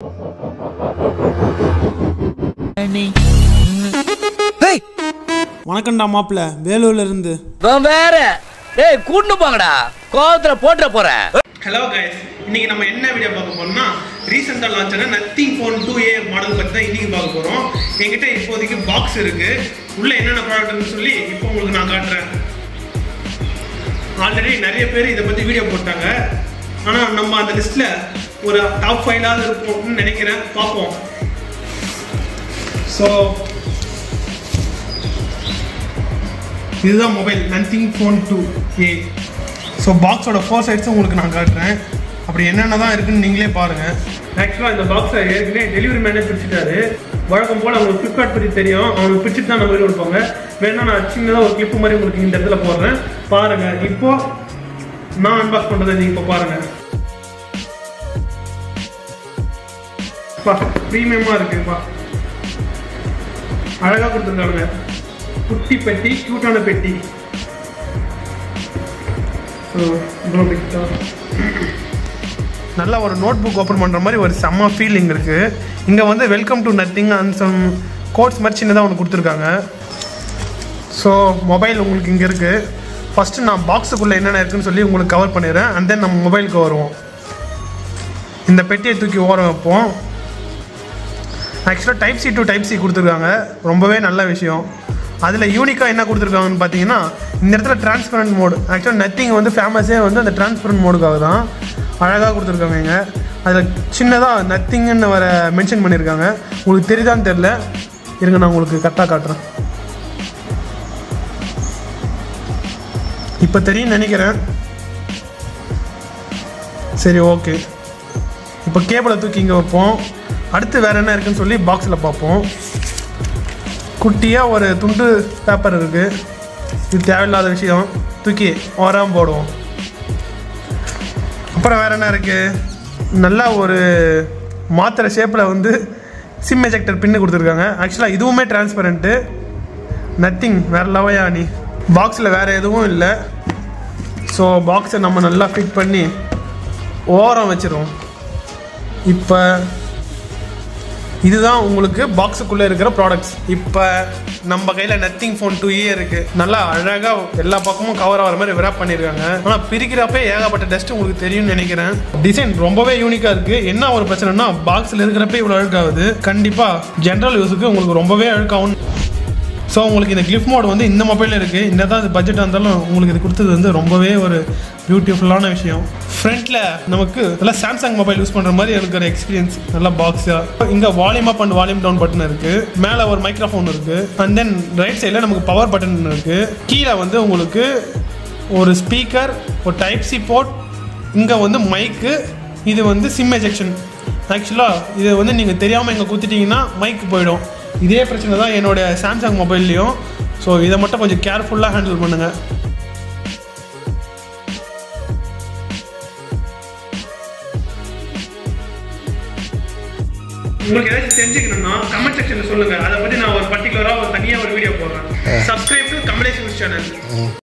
வணக்கம்டா மாப்பிள்ள வேலூர்ல இருந்து இவன் வேற டேய் கூட்டு போங்கடா கோவத்துல போட்டுற போறேன் ஹலோ கைஸ் இன்னைக்கு நம்ம என்ன வீடியோ பார்க்க போறோம்னா ரீசெண்டாக லான்ச் ஆன Nothing phone two A model பற்றி தான் இன்னைக்கு பார்க்க போகிறோம் என்கிட்ட இப்போதைக்கு பாக்ஸ் இருக்கு உள்ள என்னென்ன ப்ராடக்ட்னு சொல்லி இப்போ உங்களுக்கு நான் காட்டுறேன் ஆல்ரெடி நிறைய பேர் இதை பற்றி வீடியோ போட்டாங்க ஆனால் நம்ம அந்த லிஸ்ட்டில் ஒரு டாப் ஃபைவ்லாவது இருப்போம்னு நினைக்கிறேன் பார்ப்போம் ஸோ இதுதான் mobile Nothing phone two A so பாக்ஸோட ஃபோர் சைட்ஸும் உங்களுக்கு நான் காட்டுறேன் அப்படி என்னென்ன தான் இருக்குன்னு நீங்களே பாருங்கள் ஆக்சுவலாக இந்த பாக்ஸை ஏற்கனவே டெலிவரி மேனே பிரிச்சுட்டாரு வழக்கம் போல் அவங்களுக்கு ஃப்ளிப்கார்ட் பற்றி தெரியும் அவங்க பிரிச்சுட்டு தான் நம்ம வீடு கொடுப்பாங்க வேணா நான் சின்னதாக ஒரு கிளிப்பு மாதிரி உங்களுக்கு இந்த இடத்துல போடுறேன் பாருங்கள் இப்போ நான் அன்பாக்ஸ் பண்ணுறதை நீங்கள் இப்போ பாருங்கள் பா ப்ரீமியமாக இருக்குப்பா அழகாக கொடுத்துருக்காங்க குட்டி பெட்டி க்யூட்டான பெட்டி ஸோ நல்ல ஒரு நோட் புக் ஓப்பன் பண்ணுற மாதிரி ஒரு செம்ம ஃபீலிங் இருக்குது இங்கே வந்து welcome to Nothing and some codes மாதிரி சின்னதாக ஒன்று கொடுத்துருக்காங்க ஸோ மொபைல் உங்களுக்கு இங்கே இருக்குது ஃபஸ்ட்டு நான் பாக்ஸுக்குள்ளே என்னென்ன இருக்குன்னு சொல்லி உங்களுக்கு கவர் பண்ணிடுறேன் அண்ட் தென் நம்ம மொபைலுக்கு வருவோம் இந்த பெட்டியை தூக்கி ஓரம் வைப்போம் ஆக்சுவலாக type C to type C கொடுத்துருக்காங்க ரொம்பவே நல்ல விஷயம் அதில் யூனிக்காக என்ன கொடுத்துருக்காங்கன்னு பார்த்தீங்கன்னா இந்த இடத்துல டிரான்ஸ்பரண்ட் மோடு ஆக்சுவலாக நத்திங் வந்து ஃபேமஸே வந்து அந்த டிரான்ஸ்பரண்ட் மோடுக்காக தான் அழகாக கொடுத்துருக்காங்க இங்கே அதில் சின்னதாக நத்திங்னு வர மென்ஷன் பண்ணியிருக்காங்க உங்களுக்கு தெரியுதான்னு தெரில இருங்க நான் உங்களுக்கு கரெக்டாக காட்டுறேன் இப்போ தெரியும் நினைக்கிறேன் சரி ஓகே இப்போ கேபிளை தூக்கி இங்கே வைப்போம் அடுத்து வேறு என்ன இருக்குன்னு சொல்லி பாக்ஸில் பார்ப்போம் குட்டியாக ஒரு துண்டு பேப்பர் இருக்குது இது தேவையில்லாத விஷயம் தூக்கி ஓராம போடுவோம் அப்புறம் வேறு என்ன இருக்குது நல்லா ஒரு மாத்திரை ஷேப்பில் வந்து சிம் எஜெக்டர் பின்னு கொடுத்துருக்காங்க ஆக்சுவலாக இதுவுமே டிரான்ஸ்பரண்ட்டு நத்திங் வேறு லவையா நீ பாக்ஸில் வேறு எதுவும் இல்லை ஸோ பாக்ஸை நம்ம நல்லா ஃபிட் பண்ணி ஓரம் வச்சிருவோம் இப்போ இதுதான் உங்களுக்கு பாக்ஸுக்குள்ளே இருக்கிற ப்ராடக்ட்ஸ் இப்போ நம்ம கையில் நத்திங் ஃபோன் டூ ஏ இருக்குது நல்லா அழகாக எல்லா பக்கமும் கவர் ஆகிற மாதிரி விராப் பண்ணியிருக்காங்க ஆனால் பிரிக்கிறப்பே ஏகப்பட்ட டஸ்ட் உங்களுக்கு தெரியும்னு நினைக்கிறேன் டிசைன் ரொம்பவே யூனிக்காக இருக்குது என்ன ஒரு பிரச்சனைனா பாக்ஸில் இருக்கிறப்ப இவ்வளோ அழுக்காகுது கண்டிப்பாக ஜென்ரல் யூஸுக்கு உங்களுக்கு ரொம்பவே அழுக்காகும் ஸோ உங்களுக்கு இந்த கிளிஃப்ட் மோட் வந்து இந்த மொபைலில் இருக்குது இந்த தான் பட்ஜெட்டாக இருந்தாலும் உங்களுக்கு இது கொடுத்தது வந்து ரொம்பவே ஒரு பியூட்டிஃபுல்லான விஷயம் ஃப்ரண்ட்டில் நமக்கு நல்லா சாம்சங் மொபைல் யூஸ் பண்ணுற மாதிரி எனக்கு ஒரு எக்ஸ்பீரியன்ஸ் நல்லா பாக்ஸாக இங்கே volume up and volume down button இருக்குது மேலே ஒரு மைக்ரோஃபோன் இருக்குது அண்ட் தென் ரைட் சைடில் நமக்கு பவர் பட்டன் இருக்குது கீழே வந்து உங்களுக்கு ஒரு ஸ்பீக்கர் ஒரு டைப் சி போர்ட் இங்கே வந்து மைக்கு இது வந்து சிம் எஜெக்ஷன் ஆக்சுவலாக இது வந்து நீங்கள் தெரியாமல் இங்கே குத்திட்டிங்கன்னா மைக்கு போயிடும் இதே பிரச்சனை தான் என்னோட சாம்சங் மொபைல்லையும் ஸோ இதை மட்டும் கொஞ்சம் கேர்ஃபுல்லாக ஹேண்டில் பண்ணுங்கள் உங்களுக்கு ஏதாச்சும் தெரிஞ்சுக்கணும்னா கமெண்ட் செக்ஷன்ல சொல்லுங்க அதை பத்தி நான் ஒரு பர்டிகுலரா ஒரு தனியா ஒரு வீடியோ போடுறேன் சப்ஸ்கிரைப் டு கமலேஷ் சேனல்